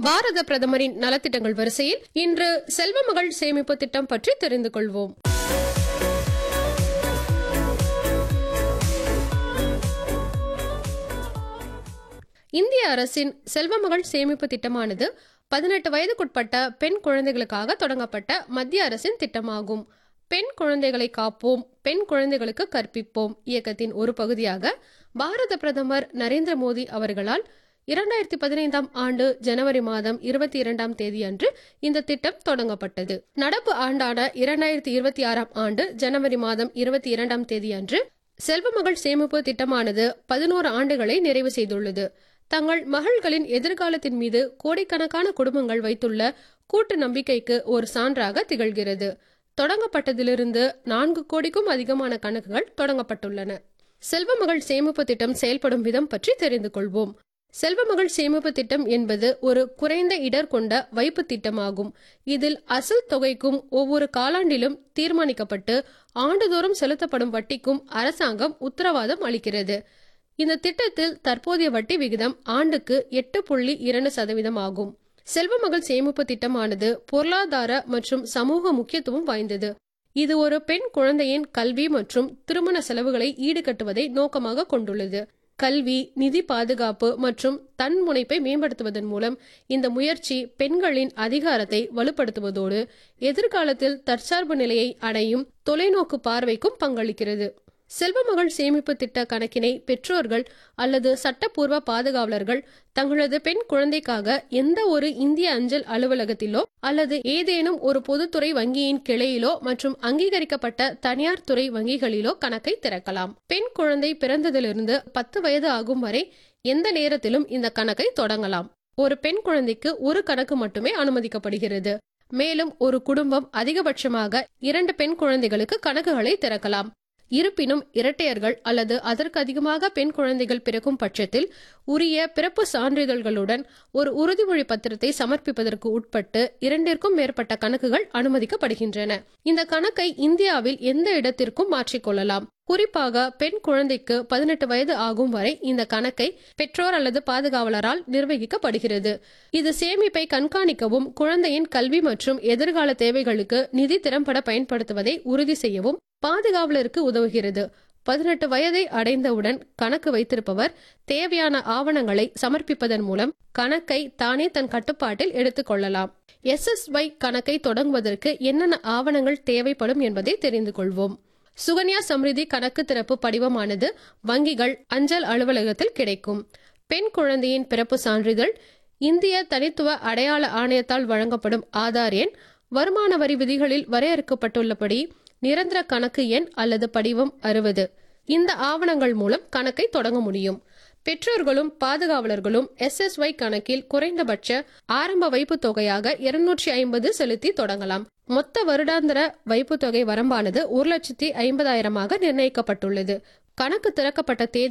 பாரத பிரதமரின் நலத்திட்டங்கள் வரிசையில் இன்று செல்வமகள் சேமிப்பு திட்டம் பற்றி தெரிந்து கொள்வோம் இந்திய அரசின் செல்வமகள் சேமிப்பு திட்டமானது பதினெட்டு வயதுக்குட்பட்ட பெண் குழந்தைகளுக்காக தொடங்கப்பட்ட மத்திய அரசின் திட்டமாகும் பெண் குழந்தைகளை காப்போம் பெண் குழந்தைகளுக்கு கற்பிப்போம் இயக்கத்தின் ஒரு பகுதியாக பாரத பிரதமர் நரேந்திர மோடி அவர்களால் இரண்டாயிரத்தி பதினைந்தாம் ஆண்டு ஜனவரி மாதம் இருபத்தி இரண்டாம் தேதி அன்று இந்த திட்டம் தொடங்கப்பட்டது நடப்பு ஆண்டான இரண்டாயிரத்தி இருபத்தி ஆறாம் ஆண்டு ஜனவரி மாதம் இருபத்தி இரண்டாம் தேதி அன்று செல்வமகள் சேமிப்பு திட்டமானது பதினோரு ஆண்டுகளை நிறைவு செய்துள்ளது தங்கள் மகள்களின் எதிர்காலத்தின் மீது கோடிக்கணக்கான குடும்பங்கள் வைத்துள்ள கூட்டு நம்பிக்கைக்கு ஒரு சான்றாக திகழ்கிறது தொடங்கப்பட்டதிலிருந்து நான்கு கோடிக்கும் அதிகமான கணக்குகள் தொடங்கப்பட்டுள்ளன செல்வமகள் சேமிப்பு திட்டம் செயல்படும் விதம் பற்றி தெரிந்து கொள்வோம் செல்வமகள் சேமிப்பு திட்டம் என்பது ஒரு குறைந்த இடர் கொண்ட வைப்பு திட்டமாகும் இதில் அசல் தொகைக்கும் ஒவ்வொரு காலாண்டிலும் தீர்மானிக்கப்பட்டு ஆண்டுதோறும் செலுத்தப்படும் வட்டிக்கும் அரசாங்கம் உத்தரவாதம் அளிக்கிறது இந்த திட்டத்தில் தற்போதைய வட்டி விகிதம் ஆண்டுக்கு எட்டு புள்ளி இரண்டு சதவீதம் ஆகும் செல்வமகள் சேமிப்பு திட்டமானது பொருளாதார மற்றும் சமூக முக்கியத்துவம் வாய்ந்தது இது ஒரு பெண் குழந்தையின் கல்வி மற்றும் திருமண செலவுகளை ஈடுகட்டுவதை நோக்கமாக கொண்டுள்ளது கல்வி நிதி பாதுகாப்பு மற்றும் தன்முனைப்பை மேம்படுத்துவதன் மூலம் இந்த முயற்சி பெண்களின் அதிகாரத்தை வலுப்படுத்துவதோடு எதிர்காலத்தில் தற்சார்பு நிலையை அடையும் தொலைநோக்கு பார்வைக்கும் பங்களிக்கிறது செல்வமகள் சேமிப்பு திட்ட கணக்கினை பெற்றோர்கள் அல்லது சட்டப்பூர்வ பாதுகாவலர்கள் தங்களது பெண் குழந்தைக்காக எந்த ஒரு இந்திய அஞ்சல் அலுவலகத்திலோ அல்லது ஏதேனும் ஒரு பொதுத்துறை வங்கியின் கிளையிலோ மற்றும் அங்கீகரிக்கப்பட்ட தனியார் துறை வங்கிகளிலோ கணக்கை திறக்கலாம் பெண் குழந்தை பிறந்ததிலிருந்து பத்து வயது ஆகும் வரை எந்த நேரத்திலும் இந்த கணக்கை தொடங்கலாம் ஒரு பெண் குழந்தைக்கு ஒரு கணக்கு மட்டுமே அனுமதிக்கப்படுகிறது மேலும் ஒரு குடும்பம் அதிகபட்சமாக இரண்டு பெண் குழந்தைகளுக்கு கணக்குகளை திறக்கலாம் இருப்பினும் இரட்டையர்கள் அல்லது அதற்கு அதிகமாக பெண் குழந்தைகள் பிறக்கும் பட்சத்தில் உரிய பிறப்பு சான்றிதழ்களுடன் ஒரு உறுதிமொழி பத்திரத்தை சமர்ப்பிப்பதற்கு உட்பட்டு இரண்டிற்கும் மேற்பட்ட கணக்குகள் அனுமதிக்கப்படுகின்றன இந்த கணக்கை இந்தியாவில் எந்த இடத்திற்கும் மாற்றிக்கொள்ளலாம் குறிப்பாக பெண் குழந்தைக்கு பதினெட்டு வயது ஆகும் வரை இந்த கணக்கை பெற்றோர் அல்லது பாதுகாவலரால் நிர்வகிக்கப்படுகிறது இது சேமிப்பை கண்காணிக்கவும் குழந்தையின் கல்வி மற்றும் எதிர்கால தேவைகளுக்கு நிதி திறம்பட பயன்படுத்துவதை உறுதி செய்யவும் பாதுகாவலருக்கு உதவுகிறது பதினெட்டு வயதை அடைந்தவுடன் கணக்கு வைத்திருப்பவர் தேவையான ஆவணங்களை சமர்ப்பிப்பதன் மூலம் கணக்கை தானே தன் கட்டுப்பாட்டில் எடுத்துக் கொள்ளலாம் எஸ்எஸ்ஒய் கணக்கை தொடங்குவதற்கு என்னென்ன ஆவணங்கள் தேவைப்படும் என்பதை தெரிந்து கொள்வோம் சுகன்யா சம்ரிதி கணக்கு திறப்பு படிவமானது வங்கிகள் அஞ்சல் அலுவலகத்தில் கிடைக்கும் பெண் குழந்தையின் பிறப்பு சான்றிதழ் இந்திய தனித்துவ அடையாள ஆணையத்தால் வழங்கப்படும் ஆதார் எண் வருமான வரி விதிகளில் வரையறுக்கப்பட்டுள்ளபடி நிரந்தர கணக்கு எண் அல்லது படிவம் அறுபது இந்த ஆவணங்கள் மூலம் கணக்கை தொடங்க முடியும் பெற்றோர்களும் பாதுகாவலர்களும் எஸ்எஸ்ஒய் கணக்கில் குறைந்தபட்ச ஆரம்ப வைப்பு தொகையாக இருநூற்றி ஐம்பது செலுத்தி தொடங்கலாம் மொத்த வருடாந்திர வைப்பு தொகை வரம்பானது ஒரு லட்சத்தி ஐம்பதாயிரமாக நிர்ணயிக்கப்பட்டுள்ளது கணக்கு திறக்கப்பட்ட தேதி